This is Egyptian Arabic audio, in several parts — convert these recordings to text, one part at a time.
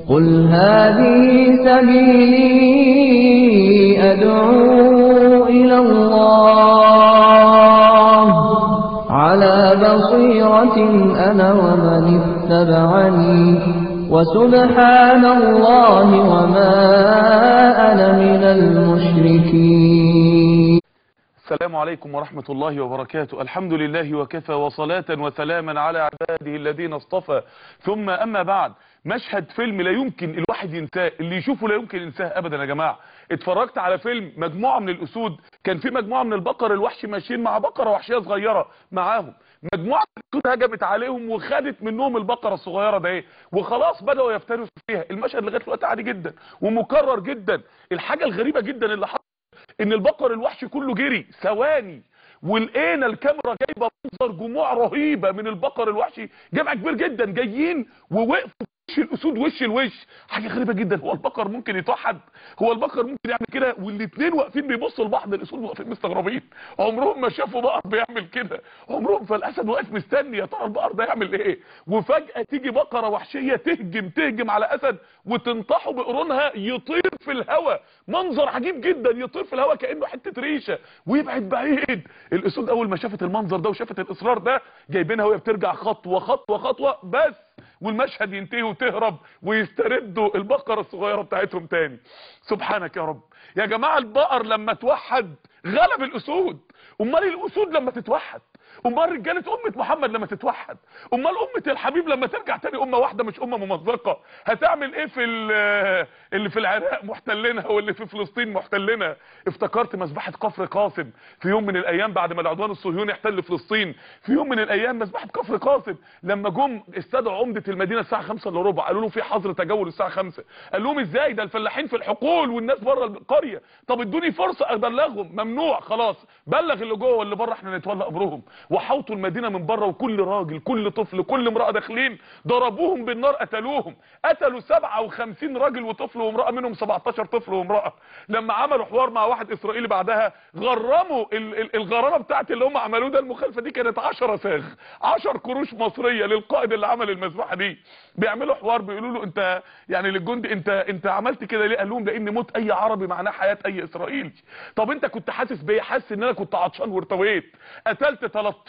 قل هذه سبيلي أدعو إلى الله على بصيرة أنا ومن اتبعني وسبحان الله وما أنا من المشركين السلام عليكم ورحمة الله وبركاته الحمد لله وكفى وصلاة وسلاما على عباده الذين اصطفى ثم أما بعد مشهد فيلم لا يمكن الواحد ينساه اللي يشوفه لا يمكن ينساه أبدا يا جماعة اتفرجت على فيلم مجموعة من الأسود كان في مجموعة من البقر الوحشي ماشيين مع بقرة وحشية صغيرة معاهم مجموعة من الأسود هجمت عليهم وخدت منهم البقرة الصغيرة ده ايه وخلاص بدأوا يفترسوا فيها المشهد لغاية دلوقتي عادي جدا ومكرر جدا الحاجة الغريبة جدا اللي حصلت ان البقر الوحشي كله جري ثواني ولقينا الكاميرا جايبه منظر جموع رهيبه من البقر الوحشي جمع كبير جدا جايين ووقفوا وش الاسود وش الوش حاجه غريبه جدا هو البقر ممكن يتوحد هو البقر ممكن يعمل كده والاثنين واقفين بيبصوا لبعض الاسود واقفين مستغربين عمرهم ما شافوا بقر بيعمل كده عمرهم فالاسد واقف مستني يا ترى البقر ده يعمل ايه وفجاه تيجي بقره وحشيه تهجم تهجم على اسد وتنطحه بقرونها يطير في الهواء منظر عجيب جدا يطير في الهواء كانه حته ريشه ويبعد بعيد الاسود اول ما شافت المنظر ده وشافت الاصرار ده جايبينها وهي بترجع خطوه خطوه خطوه بس والمشهد ينتهي وتهرب ويستردوا البقرة الصغيرة بتاعتهم تاني سبحانك يا رب يا جماعة البقر لما توحد غلب الاسود امال الاسود لما تتوحد امال رجاله امه محمد لما تتوحد امال امه الحبيب لما ترجع تاني امه واحده مش امه ممزقه هتعمل ايه في اللي في العراق محتلينها واللي في فلسطين محتلينها افتكرت مذبحه كفر قاسم في يوم من الايام بعد ما العدوان الصهيوني احتل فلسطين في يوم من الايام مذبحه كفر قاسم لما جم استدعوا عمده المدينه الساعه 5 الا ربع قالوا له في حظر تجول الساعه 5 قال لهم ازاي ده الفلاحين في الحقول والناس بره القريه طب ادوني فرصه ابلغهم ممنوع خلاص بلغ اللي جوه واللي بره احنا نتولى امرهم وحوطوا المدينه من بره وكل راجل كل طفل كل امراه داخلين ضربوهم بالنار قتلوهم قتلوا 57 راجل وطفل وامراه منهم 17 طفل وامراه لما عملوا حوار مع واحد اسرائيلي بعدها غرموا الغرامه بتاعت اللي هم عملوه ده المخالفه دي كانت 10 ساغ 10 قروش مصريه للقائد اللي عمل المذبحه دي بيعملوا حوار بيقولوا له انت يعني للجندي انت انت عملت كده ليه قال لهم لان موت اي عربي معناه حياه اي اسرائيلي طب انت كنت حاسس بايه حاسس ان انا كنت عطشان وارتويت قتلت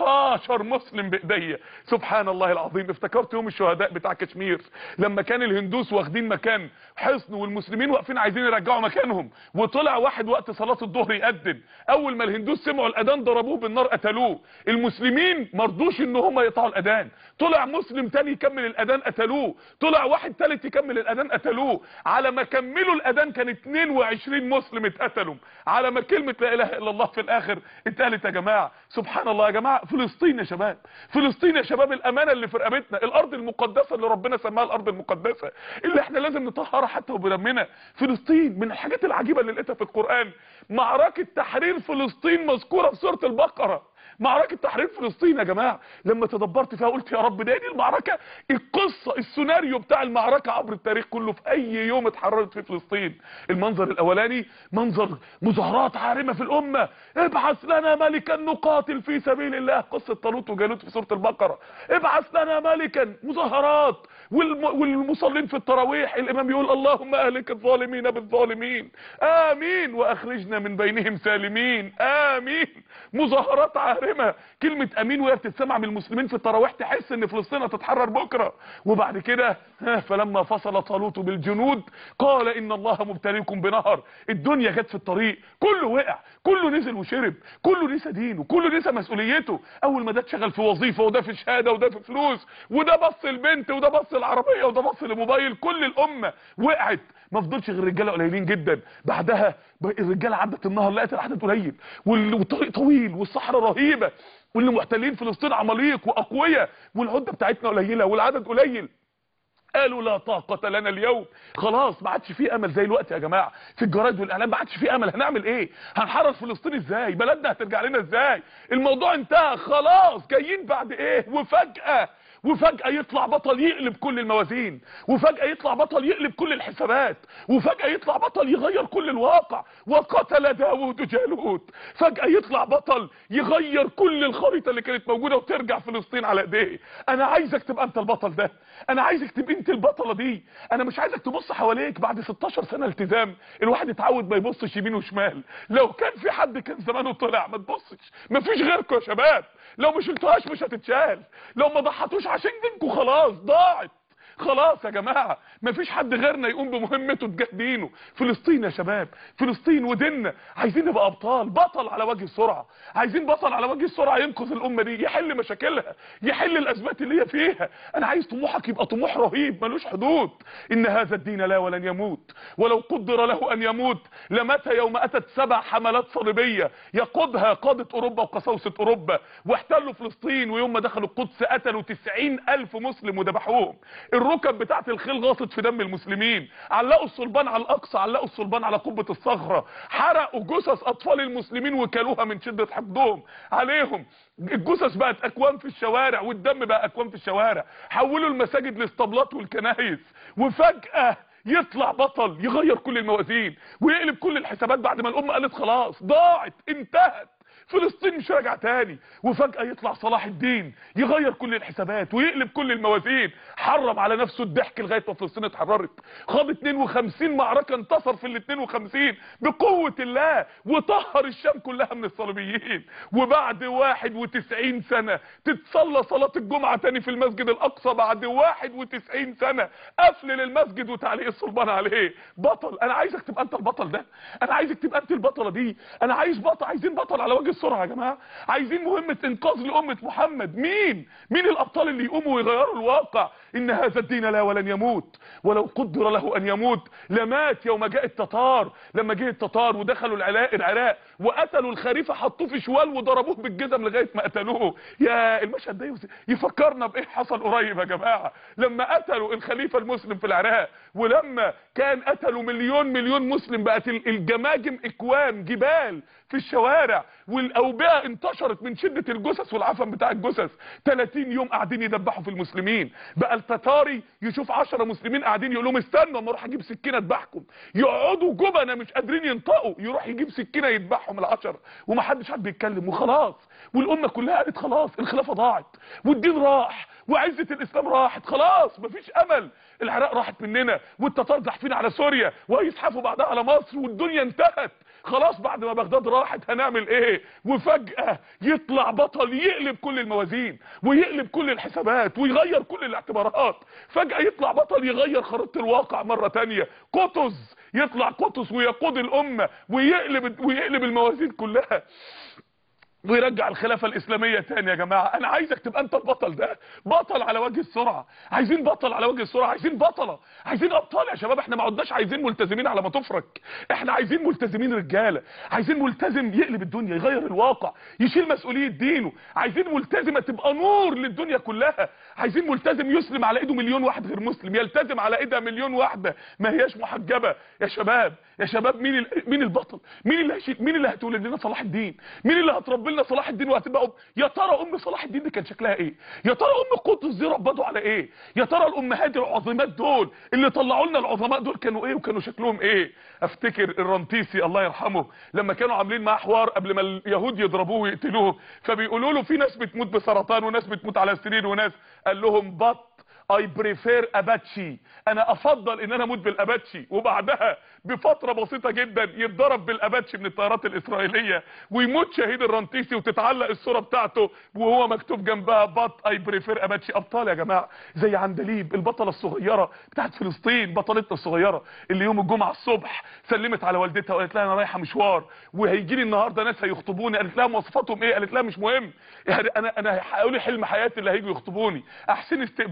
13 مسلم بايديا سبحان الله العظيم افتكرت يوم الشهداء بتاع كشمير لما كان الهندوس واخدين مكان حصن والمسلمين واقفين عايزين يرجعوا مكانهم وطلع واحد وقت صلاه الظهر يأذن اول ما الهندوس سمعوا الاذان ضربوه بالنار قتلوه المسلمين مرضوش ان هم يقطعوا الاذان طلع مسلم تاني يكمل الاذان قتلوه طلع واحد تالت يكمل الاذان قتلوه على ما كملوا الاذان كان 22 مسلم اتقتلوا على ما كلمه لا اله الا الله في الاخر اتقالت يا جماعه سبحان الله يا جماعه فلسطين يا شباب فلسطين يا شباب الامانه اللي في رقبتنا الارض المقدسه اللي ربنا سماها الارض المقدسه اللي احنا لازم نطهرها حتى وبدمنا فلسطين من الحاجات العجيبه اللي لقيتها في القران معركه تحرير فلسطين مذكوره في سوره البقره معركة تحرير فلسطين يا جماعة لما تدبرت فيها قلت يا رب ده دي المعركة القصة السيناريو بتاع المعركة عبر التاريخ كله في اي يوم اتحررت في فلسطين المنظر الاولاني منظر مظاهرات عارمة في الامة ابعث لنا ملكا نقاتل في سبيل الله قصة طالوت وجالوت في سورة البقرة ابعث لنا ملكا مظاهرات والم... والمصلين في التراويح الامام يقول اللهم اهلك الظالمين بالظالمين امين واخرجنا من بينهم سالمين امين مظاهرات عارمة كلمة امين وهي بتتسمع من المسلمين في التراويح تحس ان فلسطين هتتحرر بكرة وبعد كده فلما فصل طالوت بالجنود قال ان الله مبتليكم بنهر الدنيا جت في الطريق كله وقع كله نزل وشرب كله نسى دينه كله نسى مسؤوليته اول ما ده اتشغل في وظيفة وده في شهادة وده في فلوس وده بص البنت وده بص العربية وده بص الموبايل كل الامة وقعت ما فضلش غير رجاله قليلين جدا بعدها الرجاله عدت النهر لقت العدد قليل والطريق طويل والصحراء رهيبه واللي محتلين فلسطين عماليق واقوياء والعده بتاعتنا قليله والعدد قليل قالوا لا طاقة لنا اليوم خلاص ما عادش في امل زي الوقت يا جماعة في الجرايد والاعلام ما عادش في امل هنعمل ايه هنحرر فلسطين ازاي بلدنا هترجع لنا ازاي الموضوع انتهى خلاص جايين بعد ايه وفجأة وفجأة يطلع بطل يقلب كل الموازين وفجأة يطلع بطل يقلب كل الحسابات وفجأة يطلع بطل يغير كل الواقع وقتل داود جالوت فجأة يطلع بطل يغير كل الخريطة اللي كانت موجودة وترجع فلسطين على ايديه انا عايزك تبقى انت البطل ده انا عايزك تبقى انت البطلة دي انا مش عايزك تبص حواليك بعد 16 سنة التزام الواحد اتعود ما يبصش يمين وشمال لو كان في حد كان زمانه طلع ما تبصش مفيش غيركم يا شباب لو ما شلتوهاش مش هتتشال لو ما ضحتوش عشان دينكم خلاص ضاعت خلاص يا جماعة مفيش حد غيرنا يقوم بمهمته تجاه دينه فلسطين يا شباب فلسطين وديننا عايزين نبقى ابطال بطل على وجه السرعة عايزين بطل على وجه السرعة ينقذ الامة دي يحل مشاكلها يحل الازمات اللي هي فيها انا عايز طموحك يبقى طموح رهيب ملوش حدود ان هذا الدين لا ولن يموت ولو قدر له ان يموت لمات يوم اتت سبع حملات صليبية يقودها قادة اوروبا وقساوسة اوروبا واحتلوا فلسطين ويوم ما دخلوا القدس قتلوا 90 الف مسلم وذبحوهم الركب بتاعت الخيل غاصت في دم المسلمين علقوا الصلبان على الاقصى علقوا الصلبان على قبة الصخرة حرقوا جثث اطفال المسلمين وكلوها من شدة حقدهم عليهم الجثث بقت اكوام في الشوارع والدم بقى اكوام في الشوارع حولوا المساجد لاسطبلات والكنائس وفجأة يطلع بطل يغير كل الموازين ويقلب كل الحسابات بعد ما الامه قالت خلاص ضاعت انتهت فلسطين مش راجع تاني وفجأة يطلع صلاح الدين يغير كل الحسابات ويقلب كل الموازين حرم على نفسه الضحك لغاية ما فلسطين اتحررت خاض 52 معركة انتصر في ال 52 بقوة الله وطهر الشام كلها من الصليبيين وبعد 91 سنة تتصلى صلاة الجمعة تاني في المسجد الاقصى بعد 91 سنة قفل للمسجد وتعليق الصلبان عليه بطل انا عايزك تبقى انت البطل ده انا عايزك تبقى انت البطلة دي انا عايز بطل عايزين بطل على وجه السرعه يا جماعه عايزين مهمه انقاذ لامه محمد مين مين الابطال اللي يقوموا ويغيروا الواقع ان هذا الدين لا ولن يموت ولو قدر له ان يموت لمات يوم جاء التتار لما جه التتار ودخلوا العراق العراق وقتلوا الخليفه حطوه في شوال وضربوه بالجزم لغايه ما قتلوه يا المشهد ده يفكرنا بايه حصل قريب يا جماعه لما قتلوا الخليفه المسلم في العراق ولما كان قتلوا مليون مليون مسلم بقت الجماجم اكوام جبال في الشوارع والاوبئه انتشرت من شده الجثث والعفن بتاع الجثث 30 يوم قاعدين يدبحوا في المسلمين بقى التتاري يشوف 10 مسلمين قاعدين يقول لهم استنوا اما اروح اجيب سكينه اذبحكم يقعدوا جبنه مش قادرين ينطقوا يروح يجيب سكينه يذبحهم العشرة ومحدش حد بيتكلم وخلاص والامه كلها قالت خلاص الخلافه ضاعت والدين راح وعزه الاسلام راحت خلاص مفيش امل العراق راحت مننا والتتار زحفين على سوريا وهيزحفوا بعدها على مصر والدنيا انتهت خلاص بعد ما بغداد راحت هنعمل ايه وفجأة يطلع بطل يقلب كل الموازين ويقلب كل الحسابات ويغير كل الاعتبارات فجأة يطلع بطل يغير خريطة الواقع مرة تانية قطز يطلع قطز ويقود الامة ويقلب ويقلب الموازين كلها ويرجع الخلافة الإسلامية تاني يا جماعة أنا عايزك تبقى أنت البطل ده بطل على وجه السرعة عايزين بطل على وجه السرعة عايزين بطلة عايزين أبطال يا شباب احنا ما عدناش عايزين ملتزمين على ما تفرك احنا عايزين ملتزمين رجالة عايزين ملتزم يقلب الدنيا يغير الواقع يشيل مسؤولية دينه عايزين ملتزمة تبقى نور للدنيا كلها عايزين ملتزم يسلم على ايده مليون واحد غير مسلم يلتزم على ايدها مليون واحدة ما هياش محجبة يا شباب يا شباب مين ال... مين البطل مين اللي هيشيل مين اللي هتولد لنا صلاح الدين مين اللي هتربي لنا صلاح الدين وهتبقى أم يا ترى ام صلاح الدين دي كان شكلها ايه يا ترى ام قدس دي ربته على ايه يا ترى الامهات العظيمات دول اللي طلعوا لنا العظماء دول كانوا ايه وكانوا شكلهم ايه افتكر الرنتيسي الله يرحمه لما كانوا عاملين معاه حوار قبل ما اليهود يضربوه ويقتلوه فبيقولوا له في ناس بتموت بسرطان وناس بتموت على السرير وناس قال لهم بط اي بريفير اباتشي انا افضل ان انا اموت بالاباتشي وبعدها بفتره بسيطه جدا يتضرب بالاباتشي من الطيارات الاسرائيليه ويموت شهيد الرنتيسي وتتعلق الصوره بتاعته وهو مكتوب جنبها بط اي بريفير اباتشي ابطال يا جماعه زي عندليب البطله الصغيره بتاعت فلسطين بطلتنا الصغيره اللي يوم الجمعه الصبح سلمت على والدتها وقالت لها انا رايحه مشوار وهيجي لي النهارده ناس هيخطبوني قالت لها مواصفاتهم ايه قالت لها مش مهم يعني انا انا هقول حلم حياتي اللي هيجوا يخطبوني احسن استقبالهم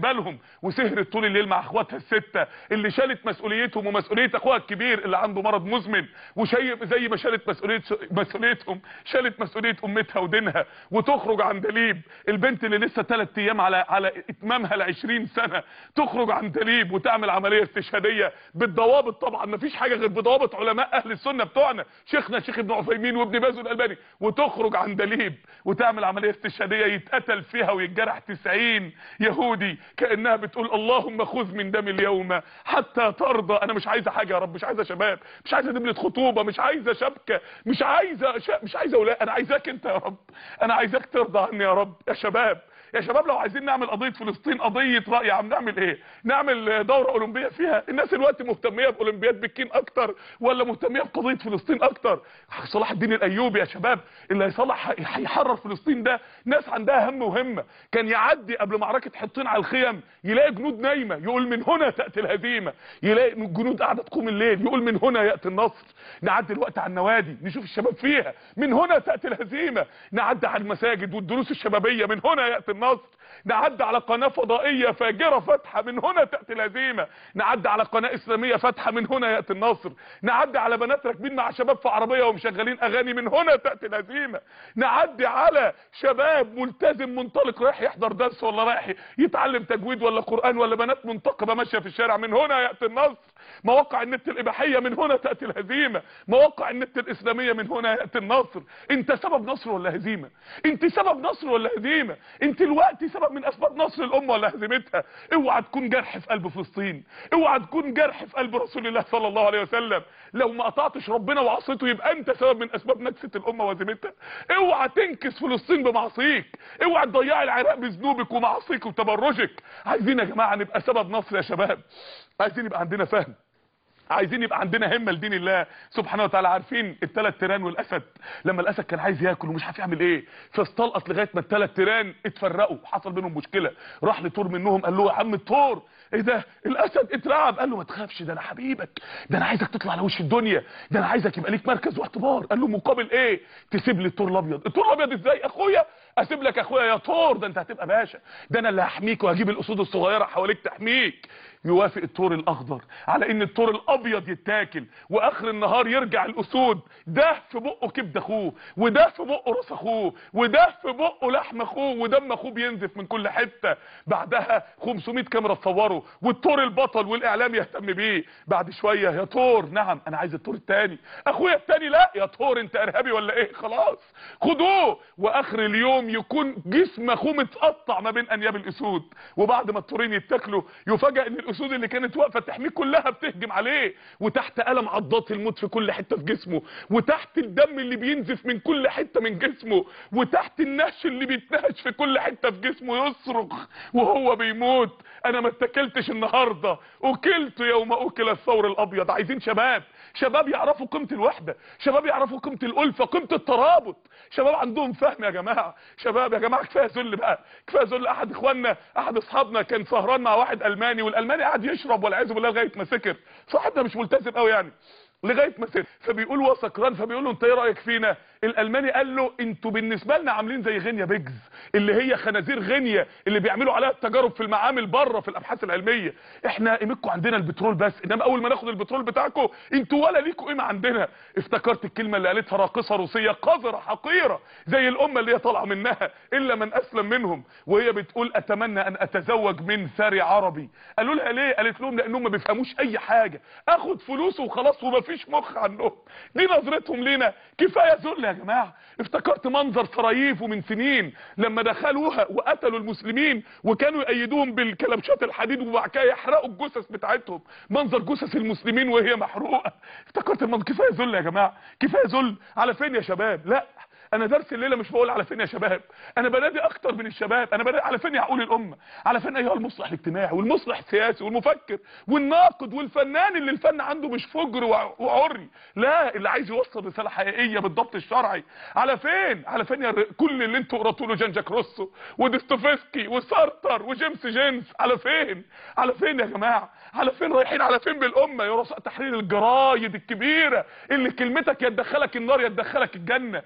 وسهرت طول الليل مع اخواتها السته اللي شالت مسؤوليتهم ومسؤوليه اخوها الكبير اللي عنده مرض مزمن وشيء زي ما شالت مسؤوليه مسؤوليتهم شالت مسؤوليه امتها ودينها وتخرج عن دليب البنت اللي لسه ثلاث ايام على على اتمامها ل 20 سنه تخرج عن دليب وتعمل عمليه استشهاديه بالضوابط طبعا مفيش حاجه غير بضوابط علماء اهل السنه بتوعنا شيخنا شيخ ابن عثيمين وابن باز والالباني وتخرج عن دليب وتعمل عمليه استشهاديه يتقتل فيها ويتجرح 90 يهودي كانها بتقول اللهم خذ من دم اليوم حتى ترضى انا مش عايزه حاجه يا رب مش عايزه شباب مش عايزه دبله خطوبه مش عايزه شبكه مش عايزه ش... مش عايزه ولا انا عايزاك انت يا رب انا عايزاك ترضى عني يا رب يا شباب يا شباب لو عايزين نعمل قضيه فلسطين قضيه راي عم نعمل ايه نعمل دوره اولمبيه فيها الناس الوقت مهتميه باولمبياد بكين اكتر ولا مهتميه بقضيه فلسطين اكتر صلاح الدين الايوبي يا شباب اللي هيصلح هيحرر فلسطين ده ناس عندها هم وهمه كان يعدي قبل معركه حطين على الخيم يلاقي جنود نايمه يقول من هنا تاتي الهزيمه يلاقي جنود قاعده تقوم الليل يقول من هنا ياتي النصر نعدي الوقت على النوادي نشوف الشباب فيها من هنا تاتي الهزيمه نعدي على المساجد والدروس الشبابيه من هنا ياتي النصر نعدي على قناه فضائيه فاجره فاتحه من هنا تاتي الهزيمه نعدي على قناه اسلاميه فاتحه من هنا ياتي النصر نعدي على بنات راكبين مع شباب في عربيه ومشغلين اغاني من هنا تاتي الهزيمه نعدي على شباب ملتزم منطلق رايح يحضر درس ولا رايح يتعلم تجويد ولا قران ولا بنات منتقبه ماشيه في الشارع من هنا ياتي النصر مواقع النت الاباحيه من هنا تاتي الهزيمه مواقع النت الاسلاميه من هنا ياتي النصر انت سبب نصر ولا هزيمه انت سبب نصر ولا هزيمه انت الوقت سبب من اسباب نصر الامه ولا هزيمتها اوعى تكون جرح في قلب فلسطين اوعى تكون جرح في قلب رسول الله صلى الله عليه وسلم لو ما قطعتش ربنا وعصيته يبقى انت سبب من اسباب نكسه الامه وهزيمتها اوعى تنكس فلسطين بمعصيك اوعى تضيعي العراق بذنوبك ومعاصيك وتبرجك عايزين يا جماعه نبقى سبب نصر يا شباب عايزين يبقى عندنا فهم عايزين يبقى عندنا همه لدين الله سبحانه وتعالى عارفين الثلاث تيران والاسد لما الاسد كان عايز ياكل ومش عارف يعمل ايه فاستلقط لغايه ما الثلاث تيران اتفرقوا حصل بينهم مشكله راح لتور منهم قال له يا عم التور ايه ده الاسد اترعب قال له ما تخافش ده انا حبيبك ده انا عايزك تطلع لوش الدنيا ده انا عايزك يبقى ليك مركز واعتبار قال له مقابل ايه تسيب لي التور الابيض التور الابيض ازاي اخويا اسيب لك اخويا يا تور ده انت هتبقى باشا ده انا اللي هحميك وهجيب الاسود الصغيره حواليك تحميك يوافق التور الاخضر على ان التور الابيض يتاكل واخر النهار يرجع الاسود ده في بقه كبد اخوه وده في بقه راس اخوه وده في بقه لحم اخوه ودم اخوه بينزف من كل حته بعدها 500 كاميرا تصوره والتور البطل والاعلام يهتم بيه بعد شويه يا تور نعم انا عايز التور الثاني اخويا الثاني لا يا تور انت ارهابي ولا ايه خلاص خدوه واخر اليوم يكون جسم اخوه متقطع ما بين انياب الاسود وبعد ما التورين يتاكلوا يفاجئ ان الاسود اللي كانت واقفه تحميه كلها بتهجم عليه وتحت الم عضات الموت في كل حته في جسمه وتحت الدم اللي بينزف من كل حته من جسمه وتحت النهش اللي بيتنهش في كل حته في جسمه يصرخ وهو بيموت انا ما اتكلتش النهارده اكلت يوم اكل الثور الابيض عايزين شباب شباب يعرفوا قيمه الوحده شباب يعرفوا قيمه الالفه قيمه الترابط شباب عندهم فهم يا جماعه شباب يا جماعه كفايه ذل بقى كفايه ذل احد اخواننا احد اصحابنا كان سهران مع واحد الماني والالماني قاعد يشرب والعياذ بالله لغايه ما سكر صاحبنا مش ملتزم قوي يعني لغايه ما سكر فبيقول هو سكران فبيقول له انت ايه رايك فينا الالماني قال له انتوا بالنسبه لنا عاملين زي غينيا بيجز اللي هي خنازير غينيا اللي بيعملوا عليها التجارب في المعامل بره في الابحاث العلميه احنا قيمتكم عندنا البترول بس انما اول ما ناخد البترول بتاعكم انتوا ولا ليكوا قيمه عندنا افتكرت الكلمه اللي قالتها راقصه روسيه قذره حقيره زي الامه اللي هي طالعه منها الا من اسلم منهم وهي بتقول اتمنى ان اتزوج من ثري عربي قالوا لها ليه قالت لهم لانهم ما بيفهموش اي حاجه اخد فلوس وخلاص ومفيش مخ عنهم دي نظرتهم لينا كفايه ذل يا جماعه افتكرت منظر سراييفو من سنين لما دخلوها وقتلوا المسلمين وكانوا يأيدوهم بالكلبشات الحديد وبعد كده يحرقوا الجثث بتاعتهم منظر جثث المسلمين وهي محروقه افتكرت المنظر كفايه ذل يا جماعه كفايه ذل على فين يا شباب لا انا درس الليله مش بقول على فين يا شباب انا بنادي اكتر من الشباب انا بنادي على فين يا عقول الامه على فين ايها المصلح الاجتماعي والمصلح السياسي والمفكر والناقد والفنان اللي الفن عنده مش فجر وعري لا اللي عايز يوصل رساله حقيقيه بالضبط الشرعي على فين على فين يا ر... كل اللي انتوا قراتوا له جان جاك روسو وديستوفسكي وسارتر وجيمس جينز على فين على فين يا جماعه على فين رايحين على فين بالامه يا رؤساء تحرير الجرايد الكبيره اللي كلمتك يا تدخلك النار يا تدخلك الجنه على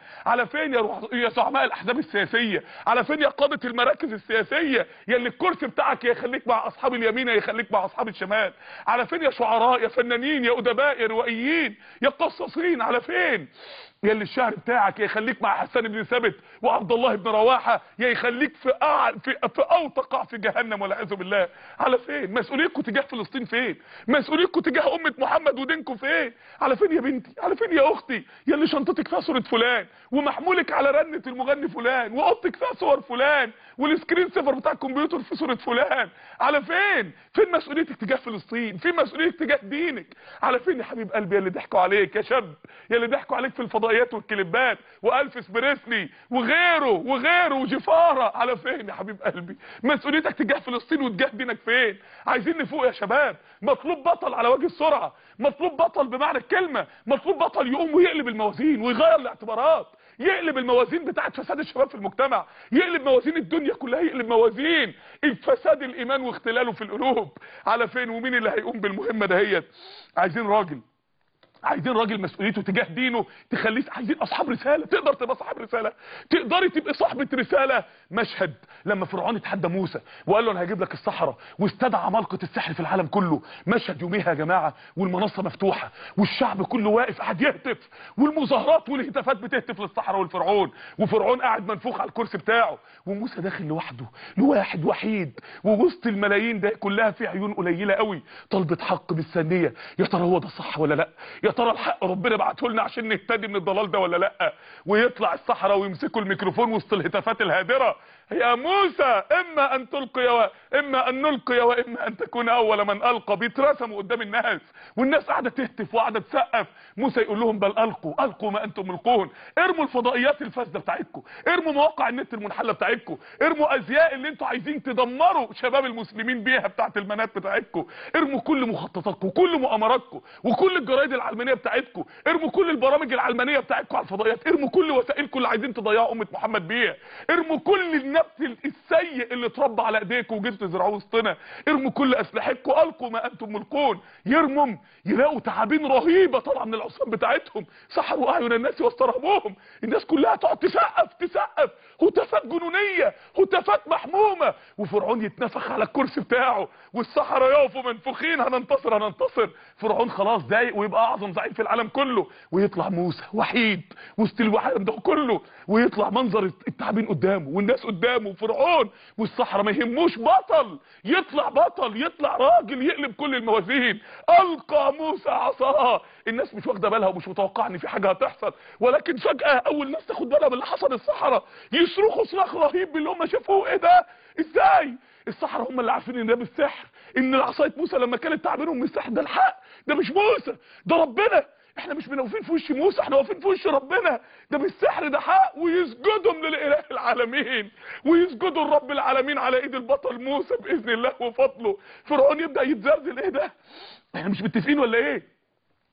فين يا روح يا زعماء الاحزاب السياسيه على فين يا قاده المراكز السياسيه يا اللي الكرسي بتاعك يا يخليك مع اصحاب اليمين يا يخليك مع اصحاب الشمال على فين يا شعراء يا فنانين يا ادباء يا روائيين يا قصاصين على فين يا اللي الشهر بتاعك يا يخليك مع حسان بن ثابت وعبد الله بن رواحه يا يخليك في أع... في في اوتقع في جهنم والعياذ بالله على فين مسؤوليتكم تجاه فلسطين فين مسؤوليتكم تجاه امه محمد ودينكم فين على فين يا بنتي على فين يا اختي يا اللي شنطتك فيها صوره فلان ومحمولك على رنه المغني فلان واوضتك فيها صور فلان والسكرين سيفر بتاع الكمبيوتر فيه صوره فلان على فين فين مسؤوليتك تجاه فلسطين فين مسؤوليتك تجاه دينك على فين يا حبيب قلبي يا اللي ضحكوا عليك يا شاب يا اللي ضحكوا عليك في الفضائيات والكليبات والفيس بريسلي وغيره وغيره وجفاره على فين يا حبيب قلبي مسؤوليتك تجاه فلسطين وتجاه دينك فين عايزين نفوق يا شباب مطلوب بطل على وجه السرعه مطلوب بطل بمعنى الكلمه مطلوب بطل يقوم ويقلب الموازين ويغير الاعتبارات يقلب الموازين بتاعت فساد الشباب في المجتمع يقلب موازين الدنيا كلها يقلب موازين فساد الايمان واختلاله في القلوب على فين ومين اللي هيقوم بالمهمه دهيت عايزين راجل عايزين راجل مسؤوليته تجاه دينه تخليه عايزين اصحاب رساله تقدر تبقى صاحب رساله تقدري تبقي صاحبه رساله مشهد لما فرعون اتحدى موسى وقال له انا هجيب لك الصحراء واستدعى عمالقه السحر في العالم كله مشهد يوميها يا جماعه والمنصه مفتوحه والشعب كله واقف قاعد يهتف والمظاهرات والهتافات بتهتف للصحراء والفرعون وفرعون قاعد منفوخ على الكرسي بتاعه وموسى داخل لوحده لواحد وحيد ووسط الملايين ده كلها في عيون قليله قوي طلبت حق بالثانيه يا ترى هو ده صح ولا لا يا ترى الحق ربنا بعته لنا عشان نهتدي من الضلال ده ولا لا ويطلع الصحراء ويمسكوا الميكروفون وسط الهتافات الهادره يا موسى اما ان تلقي و... اما ان نلقي واما ان تكون اول من القى بيترسموا قدام الناس والناس قاعده تهتف وقاعده تسقف موسى يقول لهم بل القوا القوا ما انتم ملقون ارموا الفضائيات الفاسده بتاعتكم ارموا مواقع النت المنحله بتاعتكم ارموا ازياء اللي انتوا عايزين تدمروا شباب المسلمين بيها بتاعت المنات بتاعتكم ارموا كل مخططاتكم وكل مؤامراتكم وكل الجرايد العلمانيه بتاعتكم ارموا كل البرامج العلمانيه بتاعتكم على الفضائيات ارموا كل وسائلكم اللي عايزين تضيعوا امه محمد بيها ارموا كل النفس السيء اللي اتربى على ايديكم وجبتوا تزرعوه وسطنا ارموا كل اسلحتكم القوا ما انتم ملقون يرموا يلاقوا تعابين رهيبه طالعه من العصيان بتاعتهم سحروا اعين الناس واسترهبوهم الناس كلها تقعد تسقف تسقف هتافات جنونيه هتافات محمومه وفرعون يتنفخ على الكرسي بتاعه والسحره يقفوا منفوخين هننتصر هننتصر فرعون خلاص ضايق ويبقى اعظم زعيم في العالم كله ويطلع موسى وحيد وسط العالم ده كله ويطلع منظر التعابين قدامه والناس قدامه وفرعون والصحراء ما يهموش بطل يطلع بطل يطلع راجل يقلب كل الموازين القى موسى عصاه الناس مش واخده بالها ومش متوقعه ان في حاجه هتحصل ولكن فجاه اول ناس تاخد بالها من اللي حصل الصحراء يصرخوا صراخ رهيب باللي هم شافوه ايه ده ازاي الصحراء هم اللي عارفين ان ده بالسحر ان العصايه موسى لما كانت تعبيرهم من السحر ده الحق ده مش موسى ده ربنا احنا مش واقفين في وش موسى احنا واقفين في وش ربنا ده بالسحر ده حق ويسجدوا للاله العالمين ويسجدوا لرب العالمين على ايد البطل موسى باذن الله وفضله فرعون يبدا يتزلزل ايه ده احنا مش متفقين ولا ايه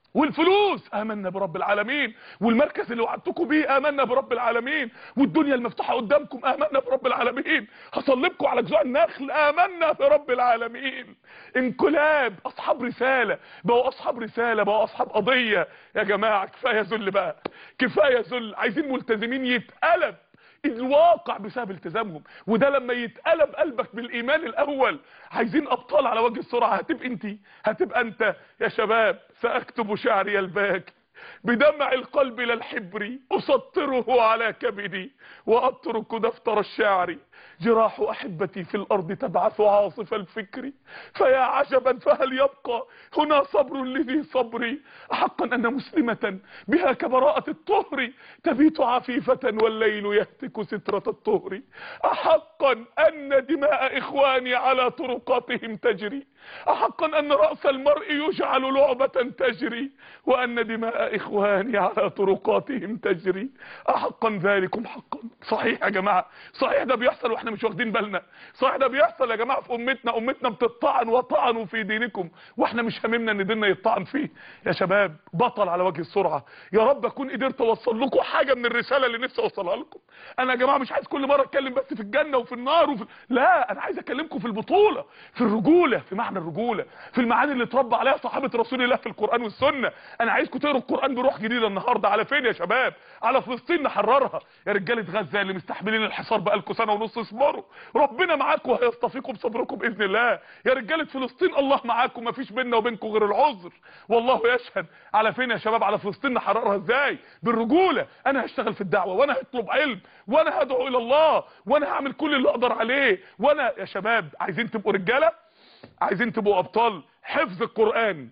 والفلوس امنا برب العالمين والمركز اللي وعدتكم بيه امنا برب العالمين والدنيا المفتوحه قدامكم امنا برب العالمين هصلبكم على جذوع النخل امنا برب العالمين انقلاب اصحاب رساله بقوا اصحاب رساله بقوا اصحاب قضيه يا جماعه كفايه ذل بقى كفايه ذل عايزين ملتزمين يتقلب الواقع بسبب التزامهم وده لما يتقلب قلبك بالايمان الاول عايزين ابطال على وجه السرعه هتبقى انت هتبقى انت يا شباب ساكتب شعري الباكي بدمع القلب لا الحبر اسطره على كبدي واترك دفتر الشعر جراح احبتي في الارض تبعث عاصف الفكر فيا عجبا فهل يبقى هنا صبر لذي صبري احقا ان مسلمة بها كبراءة الطهر تبيت عفيفة والليل يهتك سترة الطهر احقا ان دماء اخواني على طرقاتهم تجري احقا ان رأس المرء يجعل لعبة تجري وان دماء اخواني على طرقاتهم تجري احقا ذلكم حقا صحيح يا جماعة صحيح ده بيحصل بيحصل واحنا مش واخدين بالنا صح ده بيحصل يا جماعه في امتنا امتنا بتطعن وطعنوا في دينكم واحنا مش هاممنا ان ديننا يطعن فيه يا شباب بطل على وجه السرعه يا رب اكون قدرت اوصل لكم حاجه من الرساله اللي نفسي اوصلها لكم انا يا جماعه مش عايز كل مره اتكلم بس في الجنه وفي النار وفي لا انا عايز اكلمكم في البطوله في الرجوله في معنى الرجوله في المعاني اللي اتربى عليها صحابه رسول الله في القران والسنه انا عايزكم تقروا القران بروح جديده النهارده على فين يا شباب على فلسطين نحررها يا رجاله غزه اللي مستحملين الحصار بقالكم سنه ونص اصبروا ربنا معاكم وهيصطفيكم بصبركم باذن الله يا رجاله فلسطين الله معاكم مفيش بيننا وبينكم غير العذر والله يشهد على فين يا شباب على فلسطين نحررها ازاي بالرجوله انا هشتغل في الدعوه وانا هطلب علم وانا هدعو الى الله وانا هعمل كل اللي اقدر عليه وانا يا شباب عايزين تبقوا رجاله عايزين تبقوا ابطال حفظ القران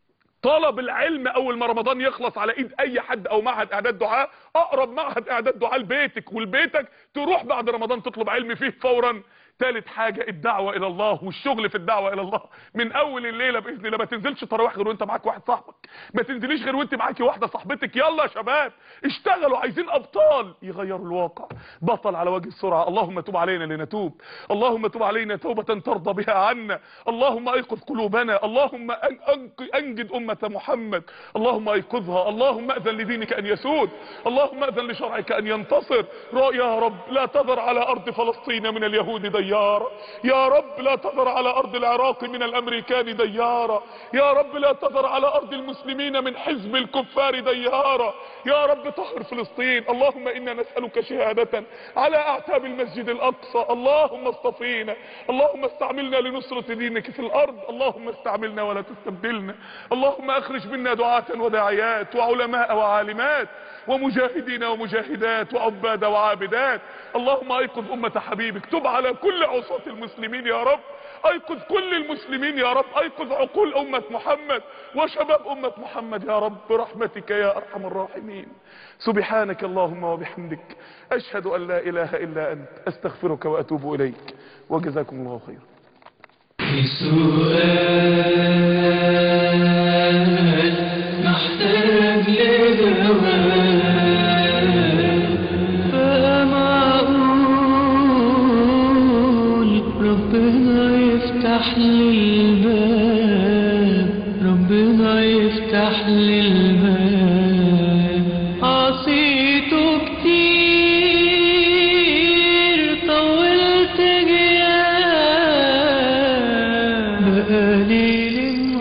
طلب العلم اول ما رمضان يخلص على ايد اي حد او معهد اعداد دعاء اقرب معهد اعداد دعاء لبيتك ولبيتك تروح بعد رمضان تطلب علم فيه فورا ثالث حاجة الدعوة الى الله والشغل في الدعوة الى الله من اول الليلة باذن الله ما تنزلش تراويح غير وانت معاك واحد صاحبك ما تنزليش غير وانت معاكي واحدة صاحبتك يلا يا شباب اشتغلوا عايزين ابطال يغيروا الواقع بطل على وجه السرعة اللهم تب علينا لنتوب اللهم تب علينا توبة ترضى بها عنا اللهم ايقظ قلوبنا اللهم أن- أن- انجد امة محمد اللهم ايقظها اللهم اذن لدينك ان يسود اللهم اذن لشرعك ان ينتصر يا رب لا تذر على ارض فلسطين من اليهود ديارا يا رب لا تذر على ارض العراق من الامريكان ديارا يا رب لا تذر على ارض المسلمين من حزب الكفار ديارا يا رب طهر فلسطين اللهم انا نسألك شهادة على اعتاب المسجد الاقصى اللهم اصطفينا اللهم استعملنا لنصرة دينك في الارض اللهم استعملنا ولا تستبدلنا اللهم اخرج منا دعاة وداعيات وعلماء وعالمات ومجاهدين ومجاهدات وعباد وعابدات اللهم ايقظ امة حبيبك تب على كل عصاة المسلمين يا رب ايقظ كل المسلمين يا رب ايقظ عقول امة محمد وشباب امة محمد يا رب برحمتك يا ارحم الراحمين سبحانك اللهم وبحمدك اشهد ان لا اله الا انت استغفرك واتوب اليك وجزاكم الله خيرا سؤال محتاج لجواب فما أقول ربنا يفتح لي الباب ربنا يفتح لي الباب عصيته كتير طولت جياب بقالي